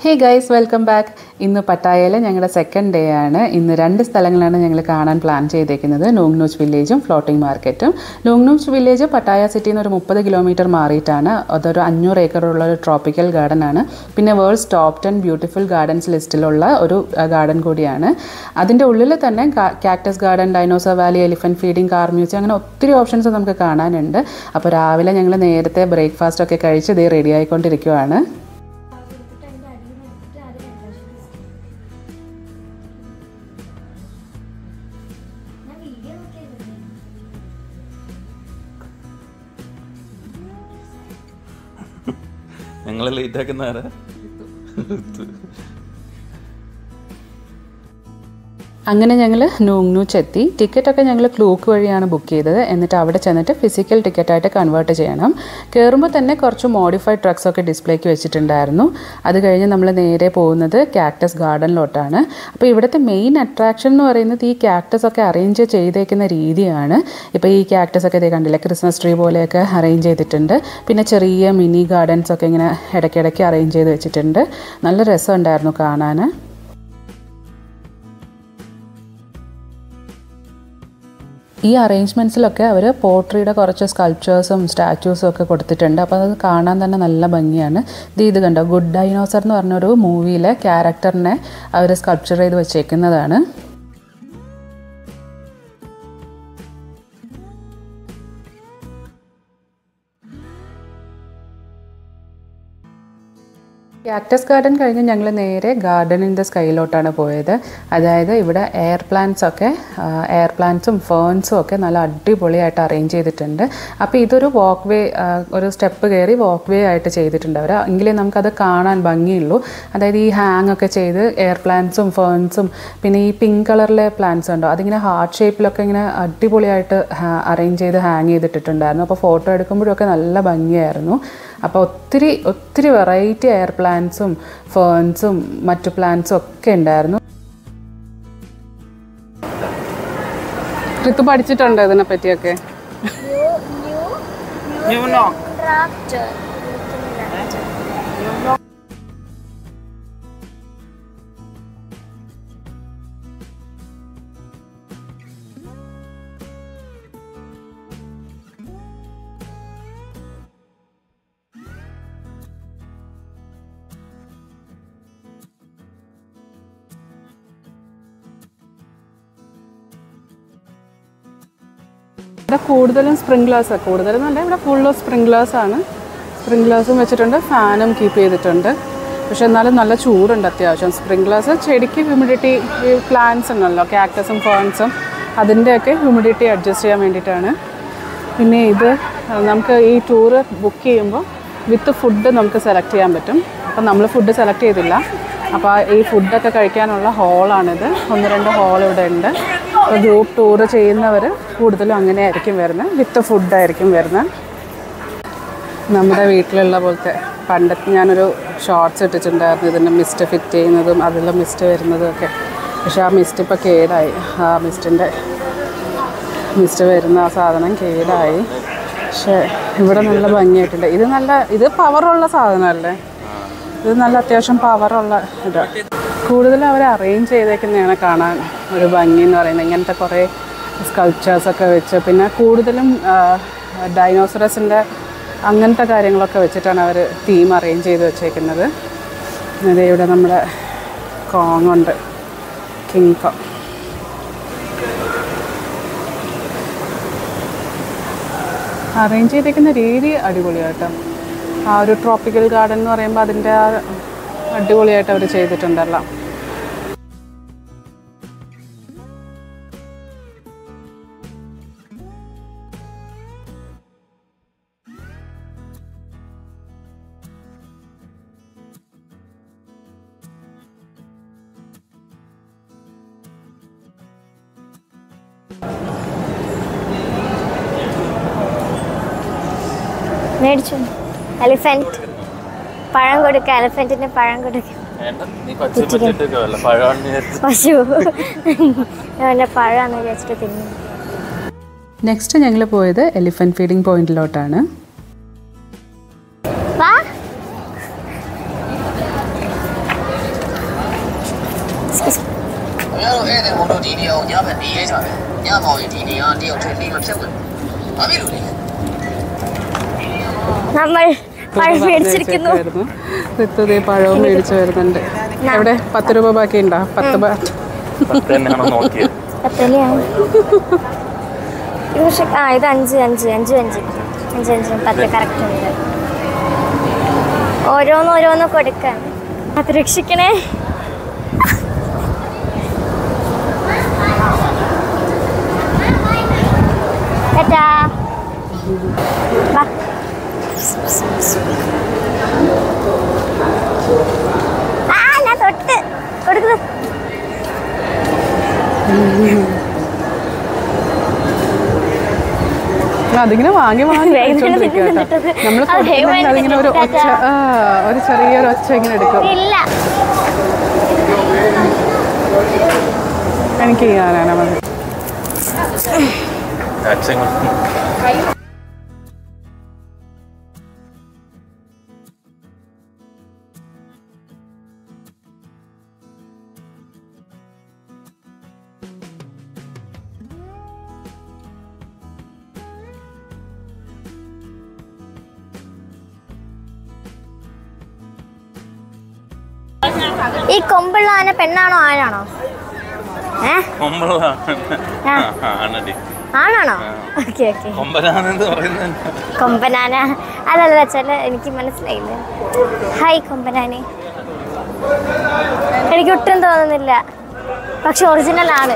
Hey guys welcome back ഇന്ന് പട്ടായയിലെ ഞങ്ങളുടെ second day ആണ് ഇന്ന് രണ്ട് സ്ഥലങ്ങളാണ് ഞങ്ങൾ കാണാൻ പ്ലാൻ ചെയ്തേക്കുന്നത് നോങ്നൂച്ച് വില്ലേജും ഫ്ലോട്ടിംഗ് മാർക്കറ്റും നോങ്നൂച്ച് വില്ലേജ് പട്ടായ സിറ്റിയിൽ നിന്ന് ഒരു മുപ്പത് കിലോമീറ്റർ മാറിയിട്ടാണ് അതൊരു അഞ്ഞൂറ് ഏക്കറുള്ള ഒരു ട്രോപ്പിക്കൽ ഗാർഡൻ ആണ് പിന്നെ world's top ten beautiful gardens ലിസ്റ്റിലുള്ള ഒരു ഗാർഡൻ കൂടിയാണ് അതിൻ്റെ ഉള്ളിൽ തന്നെ cactus garden dinosaur valley elephant feeding car museum അങ്ങനെ ഒത്തിരി ഓപ്ഷൻസ് നമുക്ക് കാണാനുണ്ട് അപ്പോൾ രാവിലെ ഞങ്ങൾ നേരത്തെ ബ്രേക്ക്ഫാസ്റ്റ് ഒക്കെ കഴിച്ച് ഇതേ റെഡി ആയിക്കൊണ്ടിരിക്കുവാണ് ഞങ്ങൾ ലേറ്റ് ആക്കുന്ന ആരാ അങ്ങനെ ഞങ്ങൾ നൂങ്നൂച്ച് എത്തി ടിക്കറ്റൊക്കെ ഞങ്ങൾ ക്ലൂക്ക് വഴിയാണ് ബുക്ക് ചെയ്തത് എന്നിട്ട് അവിടെ ചെന്നിട്ട് ഫിസിക്കൽ ടിക്കറ്റായിട്ട് കൺവേർട്ട് ചെയ്യണം കയറുമ്പോൾ തന്നെ കുറച്ച് മോഡിഫൈഡ് ട്രക്സ് ഒക്കെ ഡിസ്പ്ലേക്ക് വെച്ചിട്ടുണ്ടായിരുന്നു അത് കഴിഞ്ഞ് നമ്മൾ നേരെ പോകുന്നത് കാക്ടസ് ഗാർഡനിലോട്ടാണ് അപ്പോൾ ഇവിടുത്തെ മെയിൻ അട്രാക്ഷൻ എന്ന് പറയുന്നത് ഈ കാക്ടസ് ഒക്കെ അറേഞ്ച് ചെയ്തേക്കുന്ന രീതിയാണ് ഇപ്പോൾ ഈ കാക്ടസ് ഒക്കെ ഇതേ കണ്ടില്ലേ ക്രിസ്മസ് ട്രീ പോലെയൊക്കെ അറേഞ്ച് ചെയ്തിട്ടുണ്ട് പിന്നെ ചെറിയ മിനി ഗാർഡൻസ് ഒക്കെ ഇങ്ങനെ ഇടയ്ക്കിടയ്ക്ക് അറേഞ്ച് ചെയ്ത് വെച്ചിട്ടുണ്ട് നല്ല രസമുണ്ടായിരുന്നു കാണാൻ ഈ അറേഞ്ച്മെൻറ്റ്സിലൊക്കെ അവർ പോട്രിയുടെ കുറച്ച് സ്കൾപ്ചേഴ്സും സ്റ്റാച്യൂസും ഒക്കെ കൊടുത്തിട്ടുണ്ട് അപ്പോൾ അത് കാണാൻ തന്നെ നല്ല ഭംഗിയാണ് ഇത് ഇത് കണ്ടോ ഗുഡ് ഡൈനോസർ എന്ന് പറഞ്ഞൊരു മൂവിയിലെ ക്യാരക്ടറിനെ അവർ സ്കൾപ്ചർ ചെയ്ത് വെച്ചേക്കുന്നതാണ് കാക്ടസ് ഗാർഡൻ കഴിഞ്ഞ് ഞങ്ങൾ നേരെ ഗാർഡൻ ഇൻ ദ സ്കൈയിലോട്ടാണ് പോയത് അതായത് ഇവിടെ എയർ പ്ലാന്റ്സ് ഒക്കെ എയർ പ്ലാന്റ്സും ഫേൺസും ഒക്കെ നല്ല അടിപൊളിയായിട്ട് അറേഞ്ച് ചെയ്തിട്ടുണ്ട് അപ്പോൾ ഇതൊരു വാക്ക് വേ ഒരു സ്റ്റെപ്പ് കയറി വാക്ക് വേ ആയിട്ട് ചെയ്തിട്ടുണ്ട് അവർ എങ്കിലേ നമുക്കത് കാണാൻ ഭംഗിയുള്ളൂ അതായത് ഈ ഹാങ് ഒക്കെ ചെയ്ത് എയർ പ്ലാന്റ്സും ഫേൺസും പിന്നെ ഈ പിങ്ക് കളറിലെ പ്ലാന്റ്സ് ഉണ്ടോ അതിങ്ങനെ ഹാർട്ട് ഷേപ്പിലൊക്കെ ഇങ്ങനെ അടിപൊളിയായിട്ട് അറേഞ്ച് ചെയ്ത് ഹാങ് ചെയ്തിട്ടിട്ടുണ്ടായിരുന്നു അപ്പോൾ ഫോട്ടോ എടുക്കുമ്പോഴൊക്കെ നല്ല ഭംഗിയായിരുന്നു അപ്പോൾ ഒത്തിരി ഒത്തിരി വെറൈറ്റി എയർ പ്ലാന്റ്സും ഫേൺസും മറ്റു പ്ലാന്റ്സും ഒക്കെ ഉണ്ടായിരുന്നു ഋതു പഠിച്ചിട്ടുണ്ടോ ഇതിനെ പറ്റിയൊക്കെ Raptor. ഇവിടെ കൂടുതലും സ്പ്രിംഗ്ലേഴ്സ് കൂടുതലും നല്ല ഇവിടെ ഫുള്ള് സ്പ്രിംഗ്ലേഴ്സ് ആണ് സ്പ്രിംഗ്ലേഴ്സും വെച്ചിട്ടുണ്ട് ഫാനും കീപ്പ് ചെയ്തിട്ടുണ്ട് പക്ഷെ എന്നാലും നല്ല ചൂടുണ്ട് അത്യാവശ്യം സ്പ്രിംഗ്ലേഴ്സ് ചെടിക്ക് ഹ്യൂമിഡിറ്റി ഈ പ്ലാന്റ്സ് ഉണ്ടല്ലോ കാക്ടസും ഫേൺസും അതിൻ്റെയൊക്കെ ഹ്യൂമിഡിറ്റി അഡ്ജസ്റ്റ് ചെയ്യാൻ വേണ്ടിയിട്ടാണ് പിന്നെ ഇത് നമുക്ക് ഈ ടൂറ് ബുക്ക് ചെയ്യുമ്പോൾ വിത്ത് ഫുഡ് നമുക്ക് സെലക്ട് ചെയ്യാൻ പറ്റും അപ്പം നമ്മൾ ഫുഡ് സെലക്ട് ചെയ്തില്ല അപ്പോൾ ഈ ഫുഡൊക്കെ കഴിക്കാനുള്ള ഹോളാണിത് ഒന്ന് രണ്ട് ഹോൾ ഇവിടെ ഉണ്ട് അപ്പോൾ ഗ്രൂപ്പ് ടൂറ് ചെയ്യുന്നവർ കൂടുതലും അങ്ങനെ ആയിരിക്കും വരുന്നത് വിത്ത് ഫുഡായിരിക്കും വരുന്നത് നമ്മുടെ വീട്ടിലുള്ള പോലത്തെ പണ്ടത്തെ ഞാനൊരു ഷോർട്സ് ഇട്ടിട്ടുണ്ടായിരുന്നു ഇതിൻ്റെ മിസ്റ്റ് ഫിറ്റ് ചെയ്യുന്നതും അതിൽ മിസ്റ്റ് വരുന്നതും ഒക്കെ പക്ഷേ ആ മിസ്റ്റ് ഇപ്പോൾ കേടായി ആ മിസ്റ്റിൻ്റെ മിസ്റ്റ് വരുന്ന ആ സാധനം കേടായി പക്ഷേ ഇവിടെ നല്ല ഭംഗിയായിട്ടുണ്ട് ഇത് നല്ല ഇത് പവറുള്ള സാധനമല്ലേ ഇത് നല്ല അത്യാവശ്യം പവറുള്ള ഇതാണ് കൂടുതലും അവർ അറേഞ്ച് ചെയ്തേക്കുന്നതാണ് കാണാൻ ഒരു ഭംഗി എന്ന് പറയുന്നത് ഇങ്ങനത്തെ കുറേ സ്കൾപ്ചേഴ്സൊക്കെ വെച്ച് പിന്നെ കൂടുതലും ഡൈനോസറസിൻ്റെ അങ്ങനത്തെ കാര്യങ്ങളൊക്കെ വെച്ചിട്ടാണ് അവർ തീം അറേഞ്ച് ചെയ്ത് വെച്ചേക്കുന്നത് അതെ ഇവിടെ നമ്മുടെ കോങ് ഉണ്ട് കിങ് കോങ് അറേഞ്ച് ചെയ്തേക്കുന്ന രീതി അടിപൊളിയാട്ടോ ആ ഒരു ട്രോപ്പിക്കൽ ഗാർഡൻ എന്ന് പറയുമ്പോൾ അതിൻ്റെ ആ അടിപൊളിയായിട്ട് അവർ ചെയ്തിട്ടുണ്ടല്ലോ മേടിച്ചു എലിഫന്റ് പഴം കൊടുക്ക എലിഫന്റിന് പഴം കൊടുക്ക നീ പച്ച പറ്റിട്ടൊക്കെ വല്ല പഴമാണ് വിചാരിച്ചു പശു അവൻ്റെ പഴമാണെന്ന് വിചാരിച്ചിട്ട് തിന്നു നെക്സ്റ്റ് ഞങ്ങൾ പോയത് എലിഫൻറ്റ് ഫീഡിംഗ് പോയിന്റിലോട്ടാണ് വാ ဒီနေအောင်ညဘက်နေရဲကြတယ်ညမောင်ရင်ဒီနေအောင်တယောက်ထည့်နေမှဖြစ်ဝင်ဘာဖြစ်လို့လဲ നമ്മൾ പഴം മേടിച്ചിരിക്കുന്നു റിത്തു ദേ പഴവും മേടിച്ചു വരുന്നുണ്ട് എവിടെ പത്ത് രൂപ ബാക്കി ഉണ്ടോ പത്ത് ബാ- പത്ത് തന്നെയാണോ നോക്കിയത് പത്തലിയാണ് ഇത് പക്ഷെ ആ ഇത് അഞ്ച് അഞ്ച് അഞ്ച് അഞ്ച് അഞ്ച് അഞ്ച് പത്ത് കറക്റ്റ് ഉണ്ട് ഓരോന്ന് ഓരോന്ന് കൊടുക്കാൻ അത് രക്ഷിക്കണേ ടാറ്റാ. വാ. ആ ഞാൻ തൊട്ട് കൊടുക്കുന്നു അതിങ്ങനെ വാങ്ങി വാങ്ങി വേഗം കഴിച്ചോണ്ടിരിക്കുക തന്നെ കേട്ടോ തിന്നിട്ടത്. നമ്മൾ അത് കൊടുക്കുന്നെങ്കിൽ അതിങ്ങനെ ഒരു ഒച്ച ആ ഒരു ചെറിയൊരു ഒച്ച ഇങ്ങനെ എടുക്കും ഇല്ല എനിക്ക് ചെയ്യാനാണ് മതി അച്ഛൻ ഈ കൊമ്പുള്ള ആന പെണ്ണാണോ ആണാണോ ഏ ആ. ആണടി ആണാണോ ഓക്കെ ഓക്കെ കൊമ്പനാണെന്ന് പറയുന്നത് കൊമ്പനാന അതല്ല ചില എനിക്ക് മനസ്സിലായില്ല ഹായ് കൊമ്പനാനെ എനിക്ക് ഒട്ടും തോന്നുന്നില്ല പക്ഷെ ഒറിജിനൽ ആണ്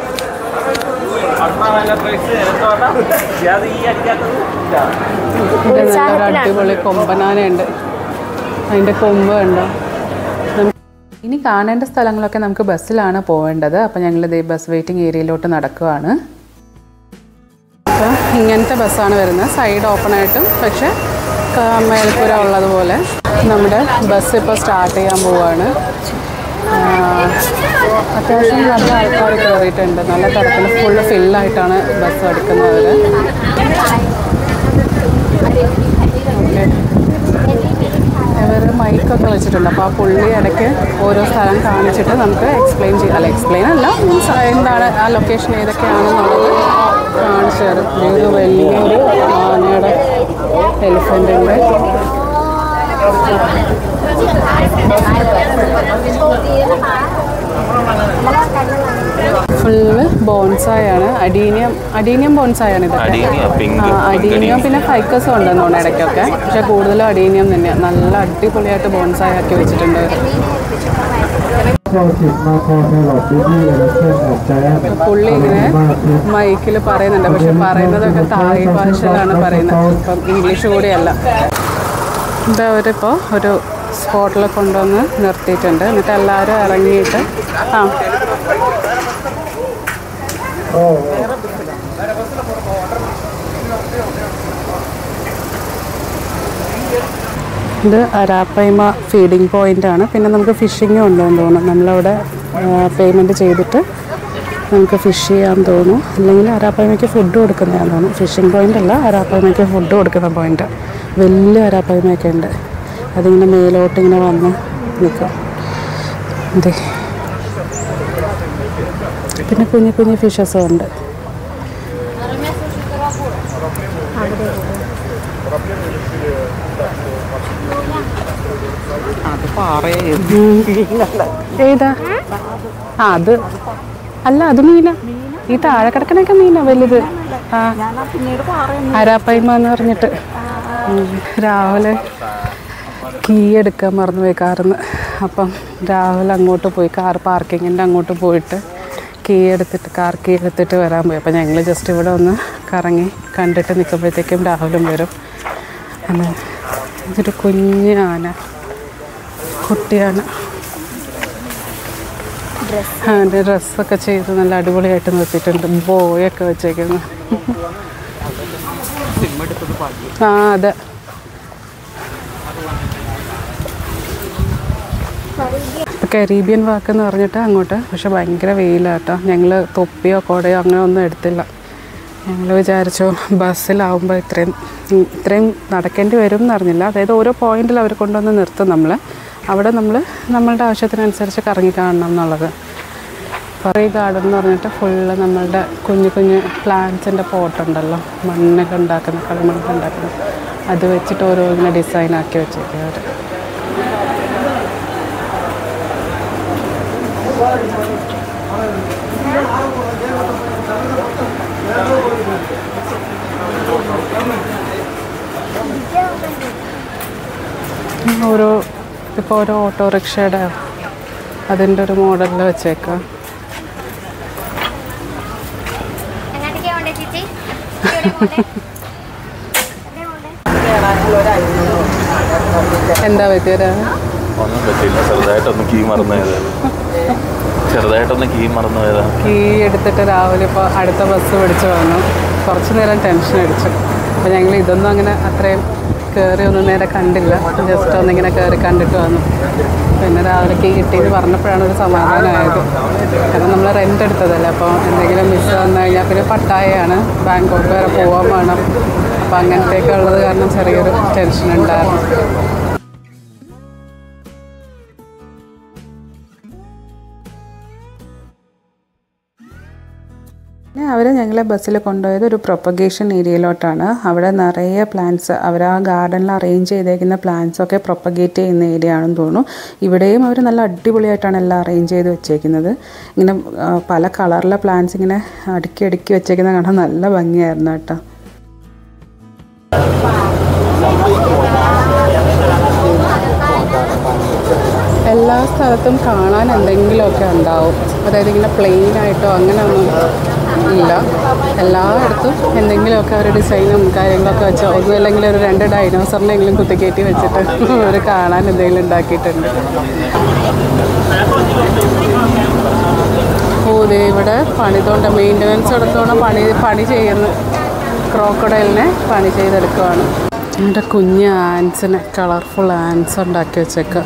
ഇത് നല്ലൊരു ഉത്സാഹത്തിലാണ്. അടിപൊളി കൊമ്പനാനയുണ്ട് അതിൻ്റെ കൊമ്പ് ഉണ്ടോ നമുക്ക് ഇനി കാണേണ്ട സ്ഥലങ്ങളൊക്കെ നമുക്ക് ബസ്സിലാണ് പോവേണ്ടത് അപ്പോൾ ഞങ്ങൾ ഇതേ ബസ് വെയിറ്റിംഗ് ഏരിയയിലോട്ട് നടക്കുവാണ് അപ്പോൾ ഇങ്ങനത്തെ ബസ്സാണ് വരുന്നത് സൈഡ് ഓപ്പൺ ആയിട്ടും പക്ഷേ ക- മേൽപ്പുര ഉള്ളതുപോലെ നമ്മുടെ ബസ് ഇപ്പോൾ സ്റ്റാർട്ട് ചെയ്യാൻ പോവാണ് ആ, അത്യാവശ്യം നല്ല ആൾക്കാർ കയറിയിട്ടുണ്ട് നല്ല തരത്തിൽ ഫുള്ള് ഫില്ലായിട്ടാണ് ബസ് എടുക്കുന്നത് ഇവർ മൈക്കൊക്കെ വെച്ചിട്ടുണ്ട് അപ്പോൾ ആ പുള്ളി ഇടയ്ക്ക് ഓരോ സ്ഥലം കാണിച്ചിട്ട് നമുക്ക് എക്സ്പ്ലെയിൻ ചെയ്യാം അല്ല എക്സ്പ്ലെയിൻ അല്ല മീൻസ് എന്താണ് ആ ലൊക്കേഷൻ ഏതൊക്കെയാണെന്നുള്ളത് കാണിച്ചു തരും ഈ ഒരു വലിയൊരു ആനയുടെ എലിഫൻറ്റിൻ്റെ ഫുള്ള് ബോൺസായാണ് അഡീനിയം അഡീനിയം ബോൺസായാണ് ഇതൊക്കെ അടീനിയ പിങ്ക് ആ അഡീനിയം പിന്നെ ഫൈക്കസും ഉണ്ടെന്ന് തോന്നുന്നു ഇടയ്ക്കൊക്കെ പക്ഷെ കൂടുതലും അഡീനിയം തന്നെയാണ് നല്ല അടിപൊളിയായിട്ട് ബോൺസായി ആക്കി വെച്ചിട്ടുണ്ട് അവര്. 邀请那พ่อแม่เราที่นี่และเพื่อนของใจ പുള്ളി ഇങ്ങനെ മൈക്കിൽ പറയുന്നുണ്ട് പക്ഷെ പറയുന്നതൊക്കെ തായ് ഭാഷയിലാണ് പറയുന്നത് ഇപ്പം ഇംഗ്ലീഷ് കൂടിയല്ല ഇത് അവരിപ്പോൾ ഒരു സ്പോട്ടിൽ കൊണ്ടുവന്ന് നിർത്തിയിട്ടുണ്ട് എന്നിട്ട് എല്ലാവരും ഇറങ്ങിയിട്ട് ആ ഇത് അരാപ്പൈമ ഫീഡിങ് പോയിന്റ് ആണ് പിന്നെ നമുക്ക് ഫിഷിങ്ങും ഉണ്ടെന്ന് തോന്നുന്നു നമ്മളവിടെ പേയ്മെൻറ്റ് ചെയ്തിട്ട് നമുക്ക് ഫിഷ് ചെയ്യാൻ തോന്നുന്നു അല്ലെങ്കിൽ അരാപ്പൈമയ്ക്ക് ഫുഡ് കൊടുക്കുന്നതാന്ന് തോന്നുന്നു ഫിഷിംഗ് പോയിന്റ് അല്ല അരാപ്പൈമയ്ക്ക് ഫുഡ് കൊടുക്കുന്ന പോയിന്റ് വലിയ അരാപ്പൈമയൊക്കെ ഉണ്ട് അതിങ്ങനെ മേലോട്ട് ഇങ്ങനെ വന്ന് നിൽക്കും അതെ പിന്നെ കുഞ്ഞു കുഞ്ഞു ഫിഷസും ഉണ്ട് ഏതാ ആ അത് അല്ല അത് മീന ഈ താഴെ കിടക്കണൊക്കെ മീനാ വലുത് ആ അരാപ്പൈമ എന്ന് പറഞ്ഞിട്ട് ഉം. രാവിലെ കീ എടുക്കാൻ മറന്നുപോയി കാറിന്ന് അപ്പം രാവിലെ അങ്ങോട്ട് പോയി കാർ പാർക്കിങ്ങിൻ്റെ അങ്ങോട്ട് പോയിട്ട് കീ എടുത്തിട്ട് കാർ കീ എടുത്തിട്ട് വരാൻ പോയി അപ്പം ഞങ്ങൾ ജസ്റ്റ് ഇവിടെ ഒന്ന് കറങ്ങി കണ്ടിട്ട് നിൽക്കുമ്പോഴത്തേക്കും രാഹുലും വരും അങ്ങനെ ഇതൊരു കുഞ്ഞ് ആന കുട്ടിയാന അതിൻ്റെ ഡ്രസ്സൊക്കെ ചെയ്ത് നല്ല അടിപൊളിയായിട്ട് നിർത്തിയിട്ടുണ്ട് ബോയൊക്കെ വെച്ചേക്കുന്നു ആ അതെ കരീബിയൻ വാക്ക് എന്ന് പറഞ്ഞിട്ട് അങ്ങോട്ട് പക്ഷെ ഭയങ്കര വെയിലാട്ടോ ഞങ്ങൾ തൊപ്പിയോ കോടയോ അങ്ങനെ ഒന്നും എടുത്തില്ല ഞങ്ങൾ വിചാരിച്ചു ബസ്സിലാവുമ്പോൾ ഇത്രയും ഉം, ഇത്രയും നടക്കേണ്ടി വരും എന്നറിഞ്ഞില്ല അതായത് ഓരോ പോയിന്റിൽ അവർ കൊണ്ടുവന്ന് നിർത്തും നമ്മൾ അവിടെ നമ്മൾ നമ്മളുടെ ആവശ്യത്തിനനുസരിച്ച് കറങ്ങി കാണണം എന്നുള്ളത് പറയ ഗാർഡൻ എന്ന് പറഞ്ഞിട്ട് ഫുള്ള് നമ്മളുടെ കുഞ്ഞു കുഞ്ഞു പ്ലാന്റ്സിൻ്റെ പോട്ടുണ്ടല്ലോ മണ്ണൊക്കെ ഉണ്ടാക്കുന്ന കളിമണ്ണൊക്കെ ഉണ്ടാക്കുന്ന അത് വെച്ചിട്ട് ഓരോ ഇങ്ങനെ ഡിസൈൻ ആക്കി വെച്ചേക്കുക അവർ ഓരോ ഇപ്പോൾ ഓരോ ഓട്ടോറിക്ഷയുടെ അതിൻ്റെ ഒരു മോഡലിൽ വെച്ചേക്കാം എങ്ങോട്ടേക്കാ പോണ്ടേ ചേച്ചി എവിടെയാ പോണ്ടേ? എന്താ പറ്റിയത് ഒന്നും പറ്റില്ല ചെറുതായിട്ടൊന്ന് കീ മറന്നു പോയതാണ് ചെറുതായിട്ടൊന്ന് കീ മറന്നു പോയതാണ് കീ എടുത്തിട്ട് രാവിലെ ഇപ്പോൾ അടുത്ത ബസ് പിടിച്ച് വന്നു കുറച്ച് നേരം ടെൻഷൻ അടിച്ചു അപ്പോൾ ഞങ്ങൾ ഇതൊന്നും അങ്ങനെ അത്രയും കയറി ഒന്നും നേരെ കണ്ടില്ല ജസ്റ്റ് ഒന്നിങ്ങനെ കയറി കണ്ടിട്ട് വന്നു പിന്നെ രാവിലെ കീ കിട്ടിയെന്ന് പറഞ്ഞപ്പോഴാണ് ഒരു സമാധാനമായത് കാരണം നമ്മൾ റെൻ്റ് എടുത്തതല്ലേ അപ്പോൾ എന്തെങ്കിലും മിസ് വന്നു കഴിഞ്ഞാൽ പിന്നെ പട്ടായയാണ് ബാങ്കോക്ക് വരെ പോകാൻ വേണം അപ്പോൾ അങ്ങനത്തെയൊക്കെ ഉള്ളത് കാരണം ചെറിയൊരു ടെൻഷൻ ഉണ്ടായിരുന്നു പിന്നെ അവർ ഞങ്ങളെ ബസ്സിൽ കൊണ്ടുപോയത് ഒരു പ്രൊപ്പഗേഷൻ ഏരിയയിലോട്ടാണ് അവിടെ നിറയെ പ്ലാന്റ്സ് അവർ ആ ഗാർഡനിൽ അറേഞ്ച് ചെയ്തേക്കുന്ന plants ഒക്കെ പ്രൊപ്പഗേറ്റ് ചെയ്യുന്ന ഏരിയ ആണെന്ന് തോന്നുന്നു ഇവിടെയും അവർ നല്ല അടിപൊളിയായിട്ടാണ് എല്ലാം അറേഞ്ച് ചെയ്ത് വെച്ചേക്കുന്നത് ഇങ്ങനെ ആ, പല കളറിലെ പ്ലാന്റ്സ് ഇങ്ങനെ അടുക്കി അടുക്കി വെച്ചേക്കുന്നത് കാണാൻ നല്ല ഭംഗിയായിരുന്നു കേട്ടോ എല്ലാ സ്ഥലത്തും കാണാൻ എന്തെങ്കിലുമൊക്കെ ഉണ്ടാവും അതായത് ഇങ്ങനെ പ്ലെയിൻ ആയിട്ടോ അങ്ങനെയൊന്നും ഇല്ല എല്ലായിടത്തും എന്തെങ്കിലുമൊക്കെ ഒരു ഡിസൈനും കാര്യങ്ങളൊക്കെ വെച്ച് ഒന്നും അല്ലെങ്കിൽ ഒരു രണ്ട് ഡൈനോസറിനെങ്കിലും കുത്തിക്കയറ്റി വെച്ചിട്ട് അവർ കാണാൻ എന്തെങ്കിലും ഉണ്ടാക്കിയിട്ടുണ്ട് ഓ ദേ ഇവിടെ പണിതുകൊണ്ട് മെയിൻ്റനൻസ് എടുത്തോണം പണി പണി ചെയ്യുന്നു ക്രോക്കഡൈലിനെ പണി ചെയ്തെടുക്കുവാണ് എൻ്റെ കുഞ്ഞ് ആൻസിനെ കളർഫുൾ ആൻസ് ഉണ്ടാക്കി വെച്ചേക്കാം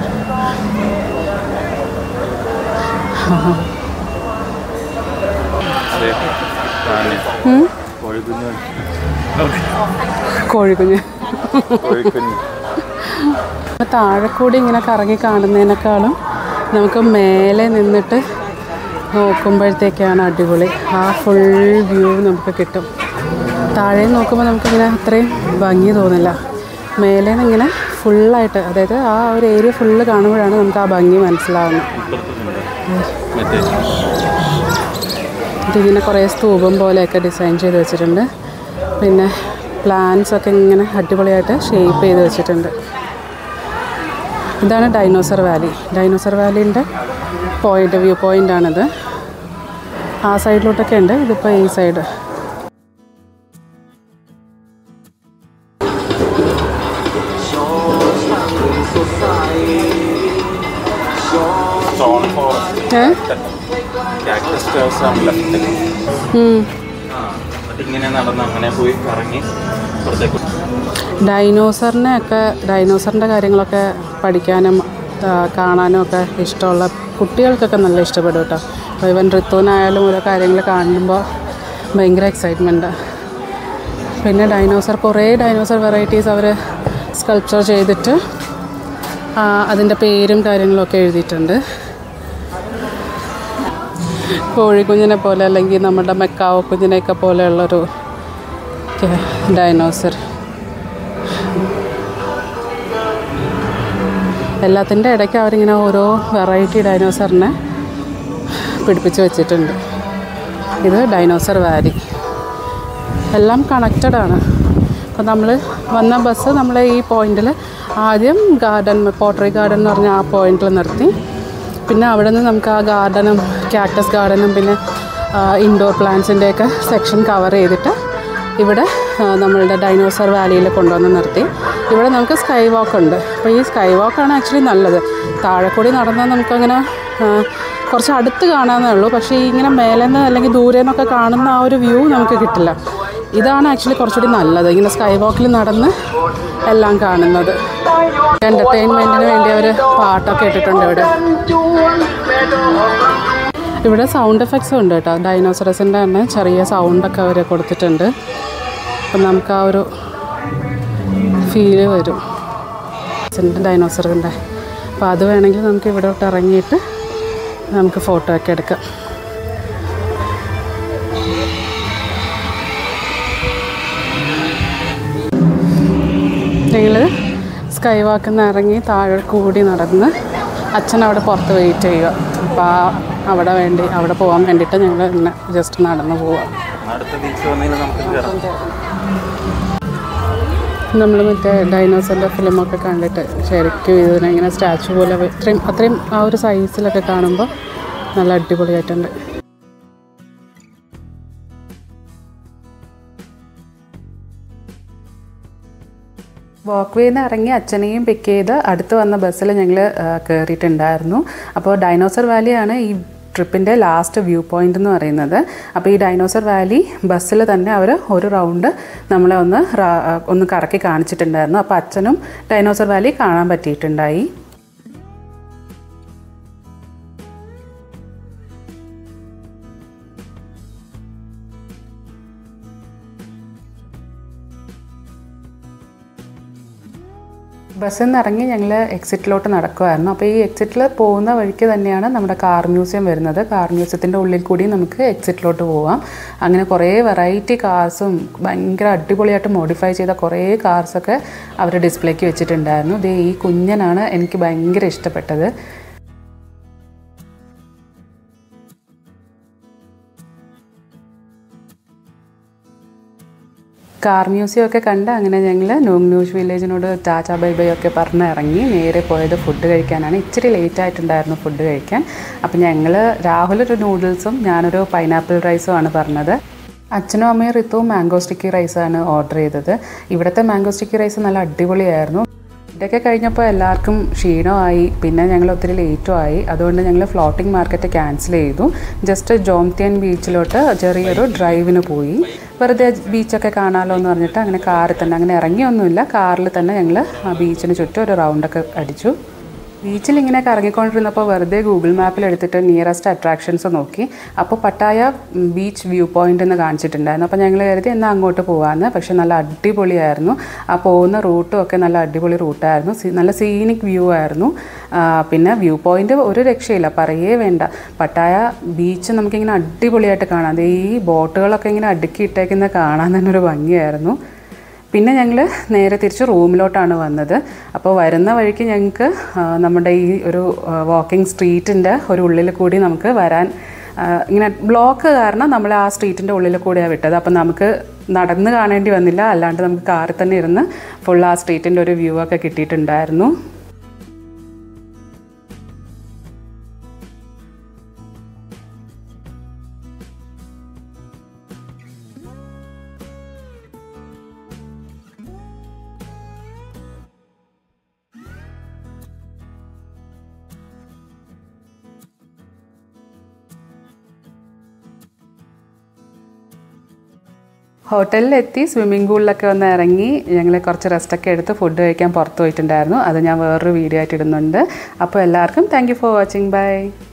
അതെ കോഴിക്കുഞ്ഞ് കോഴിക്കുഞ്ഞ് കോഴിക്കുഞ്ഞ് താഴെ കൂടി ഇങ്ങനെ കറങ്ങി കാണുന്നതിനേക്കാളും നമുക്ക് മേലെ നിന്നിട്ട് നോക്കുമ്പോഴത്തേക്കാണ് അടിപൊളി ആ ഫുൾ വ്യൂ നമുക്ക് കിട്ടും താഴെ നോക്കുമ്പോൾ നമുക്കിങ്ങനെ അത്രയും ഭംഗി തോന്നില്ല മേലെ നിന്ന് ഇങ്ങനെ ഫുള്ളായിട്ട് അതായത് ആ ഒരു ഏരിയ ഫുള്ള് കാണുമ്പോഴാണ് നമുക്ക് ആ ഭംഗി മനസ്സിലാവുന്നത് മറ്റേ ഇതിങ്ങനെ കുറേ സ്തൂപം പോലെയൊക്കെ ഡിസൈൻ ചെയ്ത് വെച്ചിട്ടുണ്ട് പിന്നെ പ്ലാന്റ്സ് ഒക്കെ ഇങ്ങനെ അടിപൊളിയായിട്ട് ഷേപ്പ് ചെയ്ത് വെച്ചിട്ടുണ്ട് ഇതാണ് ഡൈനോസർ വാലി ഡൈനോസർ വാലീൻ്റെ പോയിൻ്റ് വ്യൂ പോയിൻ്റാണിത് ആ സൈഡിലോട്ടൊക്കെ ഉണ്ട് ഇതിപ്പോൾ ഈ side stone forest a cactus house ആണ് ലെഫ്റ്റ് ഉം. ആ എന്നിട്ട് ഇങ്ങനെ നടന്ന് അങ്ങനെ പോയി കറങ്ങി പുറത്തേക്ക് ഡൈനോസറിനെ ഒക്കെ ഡൈനോസറിൻ്റെ കാര്യങ്ങളൊക്കെ പഠിക്കാനും ആ, കാണാനും ഒക്കെ ഇഷ്ടമുള്ള കുട്ടികൾക്കൊക്കെ നല്ല ഇഷ്ടപ്പെടും കേട്ടോ അപ്പോൾ ഇവൻ ഋത്തുവിനായാലും ഓരോ കാര്യങ്ങൾ കാണുമ്പോൾ ഭയങ്കര എക്സൈറ്റ്മെൻറ്റ് പിന്നെ ഡൈനോസർ കുറേ ഡൈനോസർ വെറൈറ്റീസ് അവർ സ്കൾപ്ചർ ചെയ്തിട്ട് ആ, അതിൻ്റെ പേരും കാര്യങ്ങളൊക്കെ എഴുതിയിട്ടുണ്ട് കോഴിക്കുഞ്ഞിനെ പോലെ അല്ലെങ്കിൽ നമ്മുടെ മെക്കാവോ കുഞ്ഞിനെയൊക്കെ പോലെയുള്ളൊരു ഡൈനോസർ എല്ലാത്തിൻ്റെ ഇടയ്ക്ക് അവരിങ്ങനെ ഓരോ വെറൈറ്റി ഡൈനോസറിനെ പിടിപ്പിച്ച് വെച്ചിട്ടുണ്ട് ഇത് ഡൈനോസർ വാലി എല്ലാം കണക്റ്റഡ് ആണ് അപ്പോൾ നമ്മൾ വന്ന ബസ് നമ്മൾ ഈ പോയിന്റിൽ ആദ്യം ഗാർഡൻ പോട്ടറി ഗാർഡൻ എന്ന് പറഞ്ഞ ആ പോയിന്റിൽ നിർത്തി പിന്നെ അവിടെ നിന്ന് നമുക്ക് ആ ഗാർഡനും ക്യാക്ടസ് ഗാർഡനും പിന്നെ ഇൻഡോർ പ്ലാന്റ്സിൻ്റെയൊക്കെ സെക്ഷൻ കവർ ചെയ്തിട്ട് ഇവിടെ ആ, നമ്മളുടെ ഡൈനോസർ വാലിയിൽ കൊണ്ടുവന്ന് നിർത്തി ഇവിടെ നമുക്ക് സ്കൈ വാക്ക് ഉണ്ട് അപ്പോൾ ഈ സ്കൈ വാക്കാണ് ആക്ച്വലി നല്ലത് താഴെ കൂടി നടന്നാൽ നമുക്കങ്ങനെ ആ, കുറച്ച് അടുത്ത് കാണാമെന്നേ ഉള്ളൂ പക്ഷേ ഈ ഇങ്ങനെ മേലെ നിന്ന് അല്ലെങ്കിൽ ദൂരെ നിന്നൊക്കെ കാണുന്ന ആ ഒരു വ്യൂ നമുക്ക് കിട്ടില്ല ഇതാണ് ആക്ച്വലി കുറച്ചുകൂടി നല്ലത് ഇങ്ങനെ സ്കൈ വാക്കിൽ നടന്ന് എല്ലാം കാണുന്നത് എൻ്റർടൈൻമെൻറ്റിന് വേണ്ടി അവർ പാട്ടൊക്കെ ഇട്ടിട്ടുണ്ട് ഇവിടെ ഇവിടെ സൗണ്ട് എഫക്ട്സും ഉണ്ട് കേട്ടോ ഡൈനോസറസിൻ്റെ തന്നെ ചെറിയ സൗണ്ടൊക്കെ അവർ കൊടുത്തിട്ടുണ്ട് അപ്പം നമുക്ക് ആ ഒരു ഫീല് വരും ഡൈനോസറിൻ്റെ അപ്പോൾ അത് വേണമെങ്കിൽ നമുക്ക് ഇവിടോട്ട് ഇറങ്ങിയിട്ട് നമുക്ക് ഫോട്ടോ ഒക്കെ എടുക്കാം ഞങ്ങൾ സ്കൈ വാക്കിൽ നിന്ന് ഇറങ്ങി താഴെ കൂടി നടന്ന് അച്ഛൻ അവിടെ പുറത്ത് വെയിറ്റ് ചെയ്യുക അപ്പോൾ ആ അവിടെ വേണ്ടി അവിടെ പോകാൻ വേണ്ടിയിട്ട് ഞങ്ങൾ ഇങ്ങനെ ജസ്റ്റ് നടന്ന് പോവുക അടുത്ത ബീച്ച് വന്നതിന് നമുക്ക് കയറാം നമ്മൾ മറ്റേ ഡൈനോസറിൻ്റെ ഫിലിമൊക്കെ കണ്ടിട്ട് ശരിക്കും ഇതിനെ ഇങ്ങനെ സ്റ്റാച്ചു പോലെ വെ- ഇത്രയും അത്രയും ആ ഒരു സൈസിലൊക്കെ കാണുമ്പോൾ നല്ല അടിപൊളിയായിട്ടുണ്ട് വാക്ക് വേന്ന് ഇറങ്ങി അച്ഛനെയും പിക്ക് ചെയ്ത് അടുത്ത് വന്ന ബസ്സിൽ ഞങ്ങൾ കയറിയിട്ടുണ്ടായിരുന്നു അപ്പോൾ ഡൈനോസർ വാലിയാണ് ഈ ട്രിപ്പിൻ്റെ ലാസ്റ്റ് വ്യൂ പോയിന്റ് എന്ന് പറയുന്നത് അപ്പോൾ ഈ ഡൈനോസർ വാലി ബസ്സിൽ തന്നെ അവർ ഒരു റൗണ്ട് നമ്മളെ ഒന്ന് റാ- ഒന്ന് കറക്കി കാണിച്ചിട്ടുണ്ടായിരുന്നു അപ്പോൾ അച്ഛനും ഡൈനോസർ വാലി കാണാൻ പറ്റിയിട്ടുണ്ടായി ബസ്സിൽ നിന്ന് ഇറങ്ങി ഞങ്ങൾ എക്സിറ്റിലോട്ട് നടക്കുമായിരുന്നു അപ്പോൾ ഈ എക്സിറ്റിൽ പോകുന്ന വഴിക്ക് തന്നെയാണ് നമ്മുടെ കാർ മ്യൂസിയം വരുന്നത് കാർ മ്യൂസിയത്തിൻ്റെ ഉള്ളിൽ കൂടി നമുക്ക് എക്സിറ്റിലോട്ട് പോവാം അങ്ങനെ കുറേ വെറൈറ്റി കാർസും ഭയങ്കര അടിപൊളിയായിട്ട് മോഡിഫൈ ചെയ്ത കുറേ കാർസൊക്കെ അവർ ഡിസ്പ്ലേക്ക് വെച്ചിട്ടുണ്ടായിരുന്നു ദേ ഈ കുഞ്ഞനാണ് എനിക്ക് ഭയങ്കര ഇഷ്ടപ്പെട്ടത് കാർ മ്യൂസിയം ഒക്കെ കണ്ട് അങ്ങനെ ഞങ്ങൾ നോങ് ന്യൂസ് വില്ലേജിനോട് ടാറ്റ ബൈ ബൈ ഒക്കെ പറഞ്ഞ് ഇറങ്ങി നേരെ പോയത് ഫുഡ് കഴിക്കാനാണ് ഇച്ചിരി ലേറ്റ് ആയിട്ടുണ്ടായിരുന്നു ഫുഡ് കഴിക്കാൻ അപ്പം ഞങ്ങൾ രാഹുൽ ഒരു നൂഡിൽസും ഞാനൊരു പൈനാപ്പിൾ റൈസും ആണ് പറഞ്ഞത് അച്ഛനും അമ്മയും ഋത്തുവും മാംഗോ സ്റ്റിക്കി റൈസാണ് ഓർഡർ ചെയ്തത് ഇവിടുത്തെ മാംഗോ സ്റ്റിക്കി റൈസ് നല്ല അടിപൊളിയായിരുന്നു ഇതൊക്കെ കഴിഞ്ഞപ്പോൾ എല്ലാവർക്കും ക്ഷീണമായി പിന്നെ ഞങ്ങൾ ഒത്തിരി ലേറ്റും ആയി അതുകൊണ്ട് ഞങ്ങൾ ഫ്ലോട്ടിംഗ് മാർക്കറ്റ് ക്യാൻസൽ ചെയ്തു ജസ്റ്റ് ജോംതിയൻ ബീച്ചിലോട്ട് ചെറിയൊരു ഡ്രൈവിന് പോയി വെറുതെ ബീച്ചൊക്കെ കാണാമല്ലോ എന്ന് പറഞ്ഞിട്ട് അങ്ങനെ കാറിൽ തന്നെ അങ്ങനെ ഇറങ്ങിയൊന്നുമില്ല കാറിൽ തന്നെ ഞങ്ങൾ ആ ബീച്ചിന് ചുറ്റും ഒരു റൗണ്ടൊക്കെ അടിച്ചു ബീച്ചിൽ ഇങ്ങനെ കറങ്ങിക്കൊണ്ടിരുന്നപ്പോൾ വെറുതെ ഗൂഗിൾ മാപ്പിൽ എടുത്തിട്ട് നിയറസ്റ്റ് അട്രാക്ഷൻസ് നോക്കി അപ്പോൾ പട്ടായ ബീച്ച് വ്യൂ പോയിന്റ് എന്ന് കാണിച്ചിട്ടുണ്ടായിരുന്നു അപ്പോൾ ഞങ്ങൾ കരുതി എന്നാൽ അങ്ങോട്ട് പോകാമെന്ന് പക്ഷെ നല്ല അടിപൊളിയായിരുന്നു ആ പോകുന്ന റൂട്ടും ഒക്കെ നല്ല അടിപൊളി റൂട്ടായിരുന്നു സീ- നല്ല സീനിക് വ്യൂ ആയിരുന്നു ആ, പിന്നെ വ്യൂ പോയിന്റ് ഒരു രക്ഷയില്ല പറയേ വേണ്ട പട്ടായ ബീച്ച് നമുക്കിങ്ങനെ അടിപൊളിയായിട്ട് കാണാം ദേ ഈ ബോട്ടുകളൊക്കെ ഇങ്ങനെ അടുക്കി ഇട്ടേക്കുന്ന കാണാൻ തന്നെ ഒരു ഭംഗിയായിരുന്നു പിന്നെ ഞങ്ങൾ നേരെ തിരിച്ച് റൂമിലോട്ടാണ് വന്നത് അപ്പോൾ വരുന്ന വഴിക്ക് ഞങ്ങൾക്ക് ആ, നമ്മുടെ ഈ ഒരു വാക്കിംഗ് സ്ട്രീറ്റിൻ്റെ ഒരു ഉള്ളിൽ കൂടി നമുക്ക് വരാൻ ആ, ഇങ്ങനെ ബ്ലോക്ക് കാരണം നമ്മൾ ആ സ്ട്രീറ്റിൻ്റെ ഉള്ളിൽ കൂടിയാണ് വിട്ടത് അപ്പോൾ നമുക്ക് നടന്ന് കാണേണ്ടി വന്നില്ല അല്ലാണ്ട് നമുക്ക് കാറിൽ തന്നെ ഇരുന്ന് ഫുൾ ആ സ്ട്രീറ്റിൻ്റെ ഒരു വ്യൂ ഒക്കെ കിട്ടിയിട്ടുണ്ടായിരുന്നു ഹോട്ടലിലെത്തി സ്വിമ്മിംഗ് പൂളിലൊക്കെ ഒന്ന് ഇറങ്ങി ഞങ്ങൾ കുറച്ച് റെസ്റ്റൊക്കെ എടുത്ത് ഫുഡ് കഴിക്കാൻ പുറത്ത് പോയിട്ടുണ്ടായിരുന്നു അത് ഞാൻ വേറൊരു വീഡിയോ ആയിട്ട് ഇടുന്നുണ്ട് അപ്പോൾ എല്ലാവർക്കും thank you for watching by